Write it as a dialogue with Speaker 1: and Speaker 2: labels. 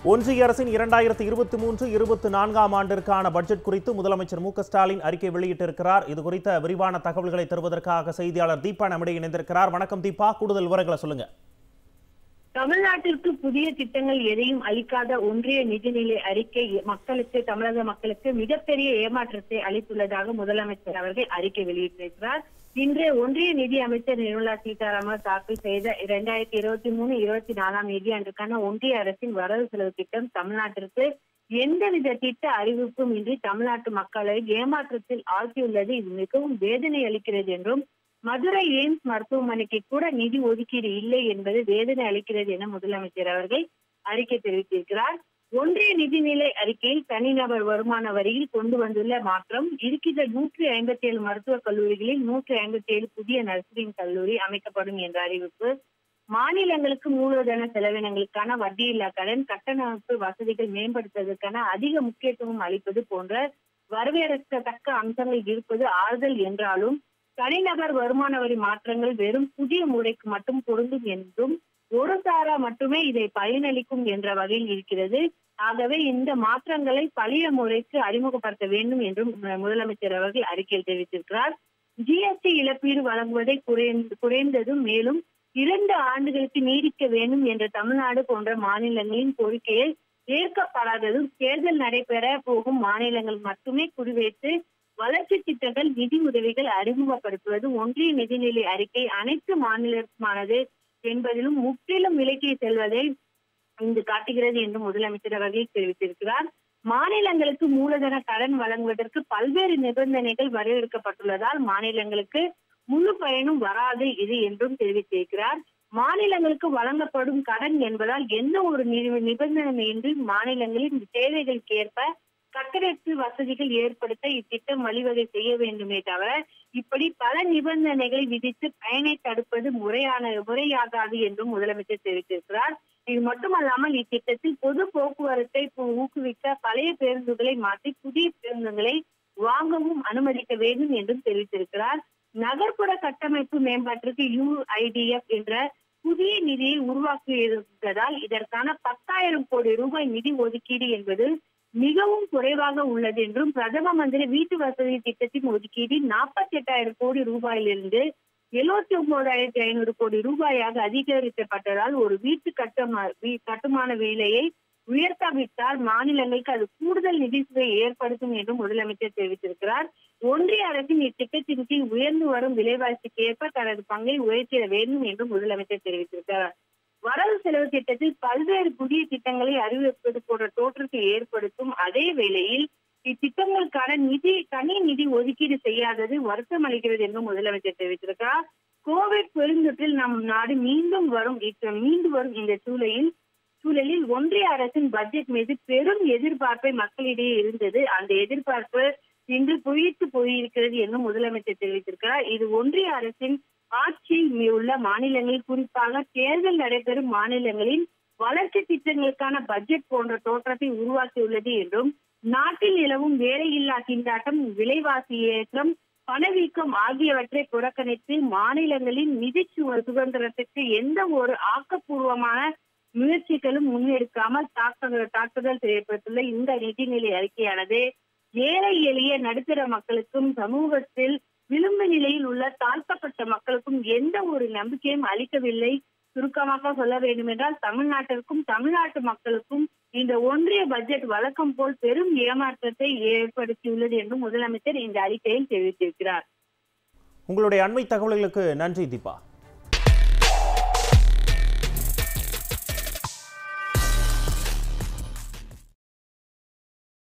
Speaker 1: ஒன்றிய அரசின் இரண்டாயிரத்தி இருபத்தி மூன்று இருபத்தி நான்காம் ஆண்டிற்கான பட்ஜெட் குறித்து முதலமைச்சர் மு க ஸ்டாலின் அறிக்கை வெளியிட்டிருக்கிறார் இது குறித்த விரிவான தகவல்களை தருவதற்காக செய்தியாளர் தீபா நம்மிடையே இணைந்திருக்கிறார் வணக்கம் தீபா கூடுதல் விவரங்களை சொல்லுங்க
Speaker 2: தமிழ்நாட்டிற்கு புதிய திட்டங்கள் எதையும் அளிக்காத ஒன்றிய நிதிநிலை அறிக்கை மக்களுக்கு தமிழக மக்களுக்கு மிகப்பெரிய ஏமாற்றத்தை அளித்துள்ளதாக முதலமைச்சர் அவர்கள் அறிக்கை வெளியிட்டிருக்கிறார் இன்று ஒன்றிய நிதி அமைச்சர் நிர்மலா சீதாராமன் தாக்கல் செய்த இரண்டாயிரத்தி இருபத்தி மூணு இருபத்தி நாலாம் நிதியாண்டுக்கான ஒன்றிய அரசின் வரவு செலவு திட்டம் தமிழ்நாட்டிற்கு எந்தவித திட்ட அறிவிப்பும் இன்றி தமிழ்நாட்டு மக்களை ஏமாற்றத்தில் ஆழ்த்தியுள்ளது இது மிகவும் வேதனை அளிக்கிறது என்றும் மதுரை எய்ம்ஸ் மருத்துவமனைக்கு கூட நிதி ஒதுக்கீடு இல்லை என்பது வேதனை அளிக்கிறது என முதலமைச்சர் அவர்கள் அறிக்கை தெரிவித்திருக்கிறார் ஒன்றிய நிதிநிலை அறிக்கையில் தனிநபர் வருமான வரியில் கொண்டு வந்துள்ள மாற்றம் இருக்கின்ற நூற்றி ஐம்பத்தி ஏழு மருத்துவக் கல்லூரிகளில் நூற்றி ஐம்பத்தி ஏழு புதிய நர்சிங் கல்லூரி அமைக்கப்படும் என்ற அறிவிப்பு மாநிலங்களுக்கு மூலதன செலவினங்களுக்கான வட்டியில்லா கடன் கட்டணமைப்பு வசதிகள் மேம்படுத்துவதற்கான அதிக முக்கியத்துவம் அளிப்பது போன்ற வரவேற்கத்தக்க அம்சங்கள் இருப்பது ஆறுதல் என்றாலும் தனிநபர் வருமான வரி மாற்றங்கள் வெறும் புதிய முறைக்கு மட்டும் பொருந்தும் என்றும் ஒரு சாரா மட்டுமே இதை பயனளிக்கும் என்ற வகையில் இருக்கிறது ஆகவே இந்த மாற்றங்களை பழைய முறைக்கு அறிமுகப்படுத்த வேண்டும் என்றும் முதலமைச்சர் அவர்கள் அறிக்கையில் தெரிவித்திருக்கிறார் ஜிஎஸ்டி இழப்பீடு வழங்குவதை குறைந்த குறைந்ததும் மேலும் இரண்டு ஆண்டுகளுக்கு நீடிக்க வேண்டும் என்ற தமிழ்நாடு போன்ற மாநிலங்களின் கோரிக்கையை ஏற்கப்படாததும் தேர்தல் நடைபெற போகும் மாநிலங்கள் மட்டுமே குறிவைத்து வளர்ச்சி திட்டங்கள் நிதி உதவிகள் அறிமுகப்படுத்துவது ஒன்றிய நிதிநிலை அறிக்கை அனைத்து மாநிலமானது என்பதிலும் முற்றிலும் விலக்கி செல்வதை இங்கு காட்டுகிறது என்று முதலமைச்சர் அவர்கள் தெரிவித்திருக்கிறார் மாநிலங்களுக்கு மூலதன கடன் வழங்குவதற்கு பல்வேறு நிபந்தனைகள் வரையறுக்கப்பட்டுள்ளதால் மாநிலங்களுக்கு முழு பயனும் வராது இது என்றும் தெரிவித்திருக்கிறார் மாநிலங்களுக்கு வழங்கப்படும் கடன் என்பதால் எந்த ஒரு நிபந்தனையின்றி மாநிலங்களின் தேவைகளுக்கு ஏற்ப கட்டமைப்பு வசதிகள் ஏற்படுத்த இத்திட்டம் வழிவகை செய்ய வேண்டுமே தவிர இப்படி பல நிபந்தனைகளை விதித்து பயனை தடுப்பது முறையான முறையாகாது என்றும் முதலமைச்சர் தெரிவித்திருக்கிறார் இது மட்டுமல்லாமல் இத்திட்டத்தில் பொது போக்குவரத்தை ஊக்குவிக்க பழைய பேருந்துகளை மாற்றி புதிய பேருந்துகளை வாங்கவும் அனுமதிக்க வேண்டும் என்றும் தெரிவித்திருக்கிறார் நகர்ப்புற கட்டமைப்பு மேம்பாட்டிற்கு யுஐடிஎஃப் என்ற புதிய நிதியை உருவாக்கியிருப்பதால் இதற்கான பத்தாயிரம் கோடி ரூபாய் நிதி ஒதுக்கீடு என்பது மிகவும் குறைவாக உள்ளது என்றும் பிரதம மந்திரி வீட்டு வசதி திட்டத்தின் ஒதுக்கீடு நாற்பத்தி எட்டாயிரம் கோடி ரூபாயிலிருந்து எழுபத்தி ஒன்பதாயிரத்தி ஐநூறு கோடி ரூபாயாக அதிகரிக்கப்பட்டதால் ஒரு வீட்டு கட்டமா கட்டுமான வேலையை உயர்த்தாவிட்டால் மாநிலங்களுக்கு அது கூடுதல் நிதி சுவை ஏற்படுத்தும் என்றும் முதலமைச்சர் தெரிவித்திருக்கிறார் ஒன்றிய அரசின் இத்திட்டத்தின் கீழ் உயர்ந்து வரும் விலைவாசிக்கு ஏற்ப தனது பங்கை உயர்த்திட வேண்டும் என்றும் முதலமைச்சர் தெரிவித்திருக்கிறார் வரவு செலவு திட்டத்தில் பல்வேறு புதிய திட்டங்களை அறிவிப்பது போன்ற தோற்றத்தை ஏற்படுத்தும் அதே வேளையில் இத்திட்டங்களுக்கான நிதி தனி நிதி ஒதுக்கீடு செய்யாதது வருத்தம் அளிக்கிறது என்றும் முதலமைச்சர் தெரிவித்திருக்கிறார் கோவிட் பெருந்தொற்றில் நம் நாடு மீண்டும் வரும் மீண்டு வரும் இந்த சூழலில் சூழலில் ஒன்றிய அரசின் பட்ஜெட் மீது பெரும் எதிர்பார்ப்பை மக்களிடையே இருந்தது அந்த எதிர்பார்ப்பு இன்று பொய்த்து போயிருக்கிறது என்றும் முதலமைச்சர் தெரிவித்திருக்கிறார் இது ஒன்றிய அரசின் ஆட்சியில் உள்ள மாநிலங்களில் குறிப்பாக தேர்தல் நடைபெறும் மாநிலங்களின் வளர்ச்சி திட்டங்களுக்கான பட்ஜெட் போன்ற தோற்றத்தை உருவாக்கியுள்ளது என்றும் நாட்டில் நிலவும் வேலையில்லா திண்டாட்டம் விலைவாசி ஏற்றம் பணவீக்கம் ஆகியவற்றை புறக்கணித்து மாநிலங்களின் நிதி சுதந்திரத்திற்கு எந்த ஒரு ஆக்கப்பூர்வமான முயற்சிகளும் முன்னெடுக்காமல் தாக்குதல் தாக்குதல் செய்யப்பட்டுள்ள இந்த நிதிநிலை அறிக்கையானது ஏழை எளிய நடுத்தர மக்களுக்கும் சமூகத்தில் விளிம்பு நிலையில் உள்ள தாழ்த்தப்பட்ட மக்களுக்கும் எந்த ஒரு நம்பிக்கையும் அளிக்கவில்லை சுருக்கமாக சொல்ல வேண்டும் என்றால் தமிழ்நாட்டிற்கும் தமிழ்நாட்டு மக்களுக்கும் இந்த ஒன்றிய பட்ஜெட் வழக்கம் போல் பெரும் ஏமாற்றத்தை ஏற்படுத்தியுள்ளது என்றும் முதலமைச்சர் இந்த அறிக்கையில் தெரிவித்திருக்கிறார்
Speaker 1: உங்களுடைய அண்மை தகவல்களுக்கு நன்றி தீபா